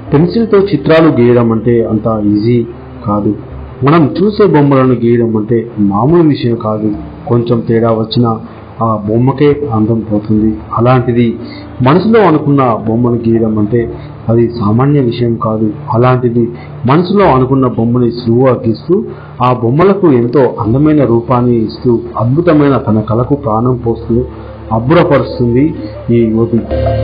పెన్సిల్తో చిత్రాలు గీయడం అంటే అంత ఈజీ కాదు మనం చూసే బొమ్మలను గీయడం అంటే మామూలు విషయం కాదు కొంచెం తేడా వచ్చినా ఆ బొమ్మకే అందం పోతుంది అలాంటిది మనసులో అనుకున్న బొమ్మను గీయడం అంటే అది సామాన్య విషయం కాదు అలాంటిది మనసులో అనుకున్న బొమ్మని సులువుగా గీస్తూ ఆ బొమ్మలకు ఎంతో అందమైన రూపాన్ని ఇస్తూ అద్భుతమైన తన కళకు ప్రాణం పోస్తూ అబ్బురపరుస్తుంది ఈ యువతి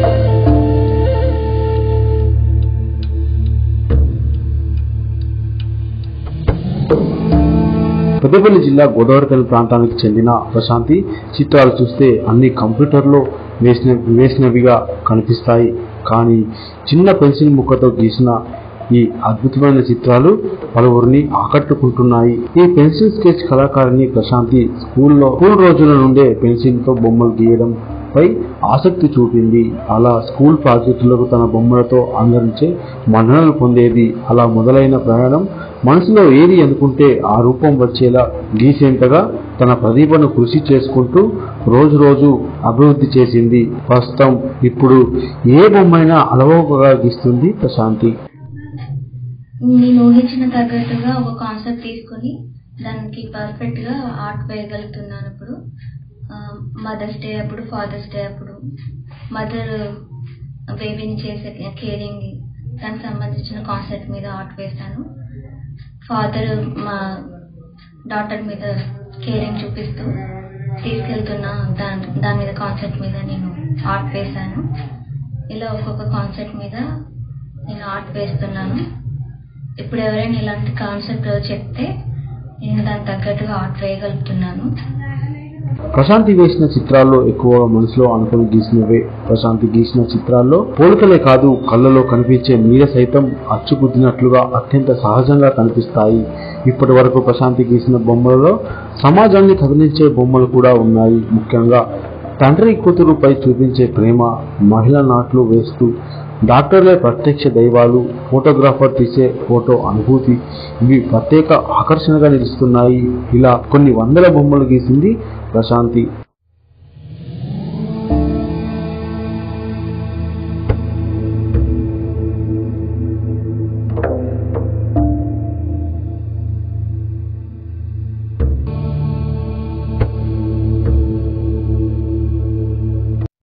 పెద్దపల్లి జిల్లా గోదావరిపల్లి ప్రాంతానికి చెందిన ప్రశాంతి చిత్రాలు చూస్తే అన్ని కంప్యూటర్లో వేసిన వేసినవిగా కనిపిస్తాయి కానీ చిన్న పెన్సిల్ ముక్కతో గీసిన ఈ అద్భుతమైన చిత్రాలు పలువురిని ఆకట్టుకుంటున్నాయి ఈ పెన్సిల్ స్కెచ్ కళాకారిణి ప్రశాంతి స్కూల్లో స్కూల్ రోజుల నుండే పెన్సిల్తో బొమ్మలు గీయడం పై ఆసక్తి చూపింది అలా స్కూల్ ప్రాజెక్టులకు తన బొమ్మలతో అందరించే మన్ననలు పొందేది అలా మొదలైన ప్రయాణం మనసులో ఏది అనుకుంటే ఆ రూపం వచ్చేలా గీసేంతగా తన ప్రతిభను కృషి చేసుకుంటూ రోజు రోజు అభివృద్ధి చేసింది ప్రస్తుతం ఇప్పుడు ఏ బొమ్మైనా అలవోకగా గీస్తుంది ప్రశాంతి నేను ఊహించిన తగ్గట్టుగా ఒక కాన్సెప్ట్ తీసుకొని దానికి పర్ఫెక్ట్ గా ఆర్ట్ వేయగలుగుతున్నాను ఇప్పుడు మదర్స్ డే అప్పుడు ఫాదర్స్ డే అప్పుడు మదర్ బేబీని చేసే కేరింగ్ దానికి సంబంధించిన కాన్సెప్ట్ మీద ఆర్ట్ వేస్తాను ఫాదర్ మా డాటర్ మీద కేరింగ్ చూపిస్తూ తీసుకెళ్తున్న దాని దాని మీద కాన్సెప్ట్ మీద నేను ఆర్ట్ వేశాను ఇలా ఒక్కొక్క కాన్సెప్ట్ మీద నేను ఆర్ట్ వేస్తున్నాను ఇప్పుడు ఎవరైనా ఇలాంటి కాన్సెప్ట్ చెప్తే నేను దానికి తగ్గట్టుగా ఆర్ట్ వేయగలుగుతున్నాను ప్రశాంతి వేసిన చిత్రాల్లో ఎక్కువగా మనసులో అనుకుని గీసినవే ప్రశాంతి గీసిన చిత్రాల్లో పోలికలే కాదు కళ్ళలో కనిపించే మీర సైతం అచ్చుకుద్దినట్లుగా అత్యంత సహజంగా కనిపిస్తాయి ఇప్పటి వరకు ప్రశాంతి గీసిన బొమ్మలలో సమాజాన్ని కదిలించే బొమ్మలు కూడా ఉన్నాయి ముఖ్యంగా తండ్రి కూతురుపై చూపించే ప్రేమ మహిళ నాట్లు వేస్తూ డాక్టర్లే ప్రత్యక్ష దైవాలు ఫోటోగ్రాఫర్ తీసే ఫోటో అనుభూతి ఇవి ప్రత్యేక ఆకర్షణగా నిలుస్తున్నాయి ఇలా కొన్ని వందల బొమ్మలు గీసింది ప్రశాంతి